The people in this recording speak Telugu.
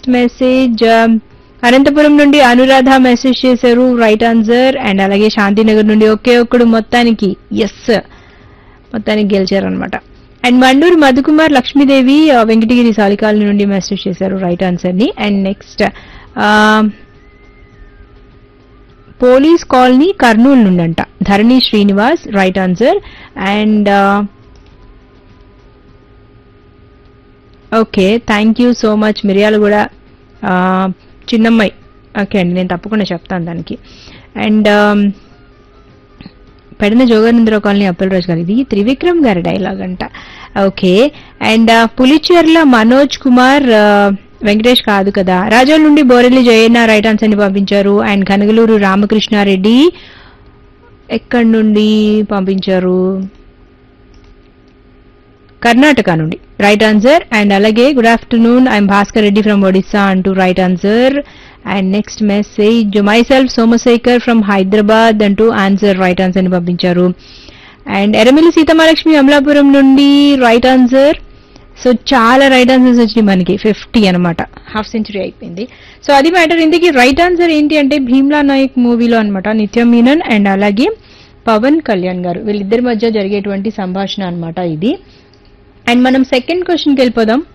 నెక్స్ట్ మెసేజ్ అనంతపురం నుండి అనురాధ మెసేజ్ చేశారు రైట్ ఆన్సర్ అండ్ అలాగే శాంతినగర్ నుండి ఒకే ఒక్కడు మొత్తానికి ఎస్ మొత్తానికి గెలిచారనమాట అండ్ మండూరు మధుకుమార్ లక్ష్మీదేవి ఆ, వెంకటగిరి సాలికాల నుండి మెసేజ్ చేశారు రైట్ ఆన్సర్ ని and next police colony Kurnool నుండి అంట Dharani Srinivas right answer and okay thank you so much మిరియాలు కూడా ఆ, చిన్నమ్మాయి ఓకే అండి నేను తప్పకుండా చెప్తాను దానికి అండ్ పెడిన జోగానందరావు కాలనీ అప్పలరాజు గారు ఇది త్రివిక్రమ్ గారి డైలాగ్ అంట ఓకే అండ్ పులిచెర్ల మనోజ్ కుమార్ ఆ, వెంకటేష్ కాదు కదా రాజోల్ నుండి బోరెల్లి జయన్న రైట్ ఆన్సర్ ని పంపించారు అండ్ కనగలూరు రామకృష్ణారెడ్డి ఎక్కడి నుండి పంపించారు కర్ణాటక నుండి రైట్ ఆన్సర్ అండ్ అలాగే good afternoon I'm Bhaskar Reddy from Odisha అంటూ right answer and next message myself Somashekar from Hyderabad అంటూ ఆన్సర్ రైట్ ఆన్సర్ ని పంపించారు అండ్ ఎరమిలి సీతమాలక్ష్మి అమలాపురం నుండి రైట్ ఆన్సర్ సో చాలా రైట్ ఆన్సర్స్ వచ్చినాయి మనకి ఫిఫ్టీ అనమాట హాఫ్ సెంచరీ అయిపోయింది సో అది మ్యాటర్ ఇందుకు రైట్ ఆన్సర్ ఏంటి అంటే భీమ్లా నాయక్ మూవీలో అనమాట నిత్య మీనన్ అండ్ అలాగే పవన్ కళ్యాణ్ గారు వీళ్ళిద్దరి మధ్య జరిగేటువంటి సంభాషణ అన్నమాట ఇది అండ్ మనం సెకండ్ క్వశ్చన్కి వెళ్ళిపోదాం